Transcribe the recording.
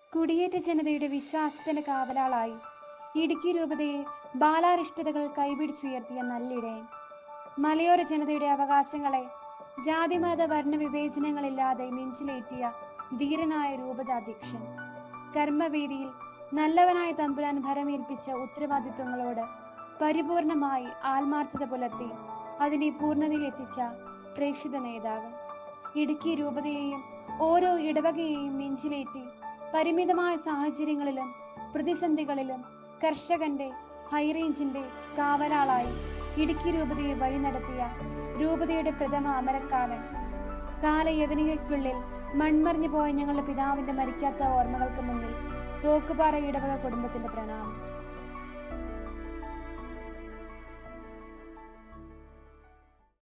കുടിയേറ്റ ജനതയുടെ വിശ്വാസത്തിന്റെ കാവലാളായി ഇടുക്കി രൂപതയെ ബാലാരിഷ്ടതകൾ കൈപിടിച്ചുയർത്തിയ നല്ലിടയൻ മലയോര ജനതയുടെ അവകാശങ്ങളെ ജാതിമത വർണ്ണ വിവേചനങ്ങളില്ലാതെ നെഞ്ചിലേറ്റിയ ധീരനായ രൂപത അധ്യക്ഷൻ കർമ്മവേദിയിൽ നല്ലവനായ തമ്പുരാൻ ഭരമേൽപ്പിച്ച ഉത്തരവാദിത്വങ്ങളോട് പരിപൂർണമായി ആത്മാർത്ഥത പുലർത്തി അതിനെ പൂർണ്ണതയിലെത്തിച്ച പ്രേക്ഷിത നേതാവ് ഇടുക്കി രൂപതയെയും ഓരോ ഇടവകയെയും നെഞ്ചിലേറ്റി പരിമിതമായ സാഹചര്യങ്ങളിലും പ്രതിസന്ധികളിലും കർഷകന്റെ ഹൈറേഞ്ചിന്റെ കാവലാളായി ഇടുക്കി രൂപതയെ വഴി നടത്തിയ രൂപതയുടെ പ്രഥമ അമരക്കാരൻ കാലയവനികയ്ക്കുള്ളിൽ മൺമറിഞ്ഞു പോയ ഞങ്ങളുടെ പിതാവിന്റെ മരിക്കാത്ത ഓർമ്മകൾക്ക് മുന്നിൽ തോക്കുപാറ ഇടവക കുടുംബത്തിന്റെ പ്രണാമം